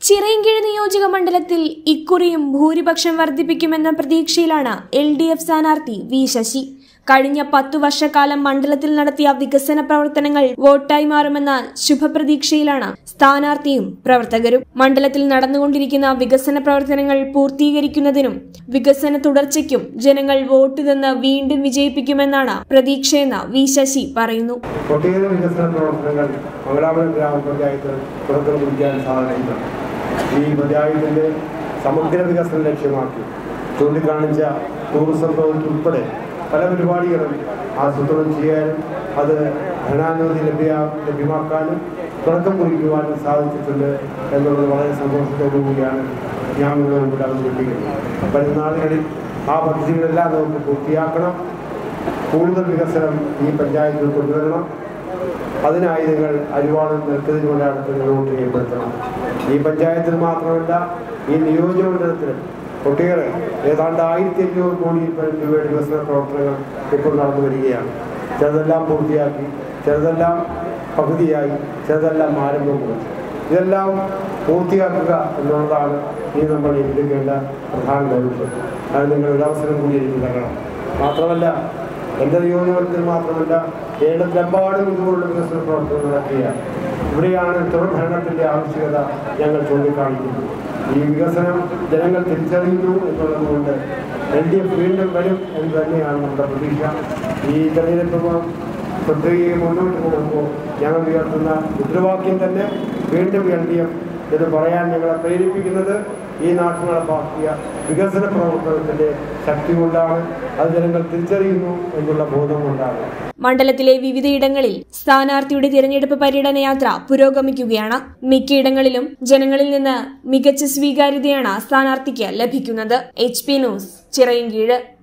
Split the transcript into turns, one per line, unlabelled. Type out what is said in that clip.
ചിറയൻകീഴ് നിയോജക മണ്ഡലത്തിൽ ഇക്കുറിയും ഭൂരിപക്ഷം വർദ്ധിപ്പിക്കുമെന്ന പ്രതീക്ഷയിലാണ് എൽ ഡി എഫ് സ്ഥാനാർത്ഥി വി ശശി കഴിഞ്ഞ പത്തു വർഷക്കാലം മണ്ഡലത്തിൽ നടത്തിയ വികസന പ്രവർത്തനങ്ങൾ വോട്ടായി മാറുമെന്ന ശുഭപ്രതീക്ഷയിലാണ് സ്ഥാനാർത്ഥിയും പ്രവർത്തകരും മണ്ഡലത്തിൽ നടന്നുകൊണ്ടിരിക്കുന്ന വികസന പ്രവർത്തനങ്ങൾ പൂർത്തീകരിക്കുന്നതിനും വികസന തുടർച്ചയ്ക്കും ജനങ്ങൾ വോട്ട് തന്ന് വീണ്ടും വിജയിപ്പിക്കുമെന്നാണ് പ്രതീക്ഷയെന്ന് വി ശശി പറയുന്നു
ഒട്ടേറെ വികസന പ്രവർത്തനങ്ങൾ മംഗലാപുരം ഗ്രാമപഞ്ചായത്ത് തുടക്കം കുറിക്കാൻ സാധിച്ചിട്ടുണ്ട് ഈ പഞ്ചായത്തിൻ്റെ സമഗ്ര വികസനം ലക്ഷ്യമാക്കി ചൂണ്ടിക്കാണിച്ച ടൂറിസം വകുപ്പ് ഉൾപ്പെടെ പല പരിപാടികളും ആസൂത്രണം ചെയ്യാനും അത് ധനാനുമതി ലഭ്യ ലഭ്യമാക്കാനും തുടക്കം കുറിക്കുവാനും സാധിച്ചിട്ടുണ്ട് എന്നുള്ളത് വളരെ സന്തോഷത്തോടു കൂടിയാണ് ഞാൻ ഇവിടെ മുമ്പിൽ അവതരിപ്പിക്കുന്നത് വരുന്ന നാളുകളിൽ ആ പദ്ധതികളെല്ലാം നമുക്ക് പൂർത്തിയാക്കണം കൂടുതൽ വികസനം ഈ പഞ്ചായത്തിൽ കൊണ്ടുവരണം അതിനായി നിങ്ങൾ അരിവാളും നെൽക്കതിരുകൊണ്ടാണ് മുന്നോട്ട് ചെയ്യപ്പെടുത്തണം ഈ പഞ്ചായത്തിൽ മാത്രമല്ല ഈ നിയോജകമണ്ഡലത്തിലും ഒട്ടേറെ ഏതാണ്ട് ആയിരത്തി അഞ്ഞൂറ് കോടി രൂപയുടെ വികസന പ്രവർത്തനങ്ങൾ ഇപ്പോൾ നടന്നു വരികയാണ് ചിലതെല്ലാം പൂർത്തിയാക്കി ചിലതെല്ലാം പകുതിയായി ചിലതെല്ലാം ആരംഭം കുറിച്ചു ഇതെല്ലാം പൂർത്തിയാക്കുക എന്നുള്ളതാണ് ഈ നമ്മൾ എടുക്കേണ്ട പ്രധാന ദൗത്യം അത് നിങ്ങൾ ഒരു അവസരം കൂടി എനിക്ക് തരണം മാത്രമല്ല എൻ്റെ നിയോജകമണ്ഡലത്തിൽ മാത്രമല്ല കേരളത്തിലെമ്പാടും ഇതുപോലുള്ള വികസന പ്രവർത്തനങ്ങൾ നടക്കുകയാണ് ഇവിടെയാണ് തുടർഭരണത്തിൻ്റെ ആവശ്യകത ഞങ്ങൾ ചൂണ്ടിക്കാണിക്കുന്നത് ഈ വികസനം ജനങ്ങൾ തിരിച്ചറിയുന്നു എന്നുള്ളത് കൊണ്ട് എൽ ഡി എഫ് വീണ്ടും വരും എന്ന് തന്നെയാണ് നമ്മുടെ പ്രതീക്ഷ ഈ തെരഞ്ഞെടുപ്പ് പ്രക്രിയയെ മുന്നോട്ട് പോകുമ്പോൾ ഞങ്ങൾ ഉയർത്തുന്ന മുദ്രാവാക്യം തന്നെ വീണ്ടും എൽ ഡി എഫ് എന്ന് പറയാൻ ഞങ്ങളെ പ്രേരിപ്പിക്കുന്നത് ഈ നാട്ടിൽ നടപ്പാക്കിയ വികസന പ്രവർത്തനത്തിന്റെ ശക്തി കൊണ്ടാണ് അത് ജനങ്ങൾ തിരിച്ചറിയുന്നു എന്നുള്ള ബോധം കൊണ്ടാണ്
മണ്ഡലത്തിലെ വിവിധയിടങ്ങളിൽ സ്ഥാനാർത്ഥിയുടെ തിരഞ്ഞെടുപ്പ് പര്യടന യാത്ര പുരോഗമിക്കുകയാണ് മിക്കയിടങ്ങളിലും ജനങ്ങളിൽ നിന്ന് മികച്ച സ്വീകാര്യതയാണ് സ്ഥാനാർത്ഥിക്ക് ലഭിക്കുന്നത് എച്ച് പി ന്യൂസ് ചിറയൻകീഴ്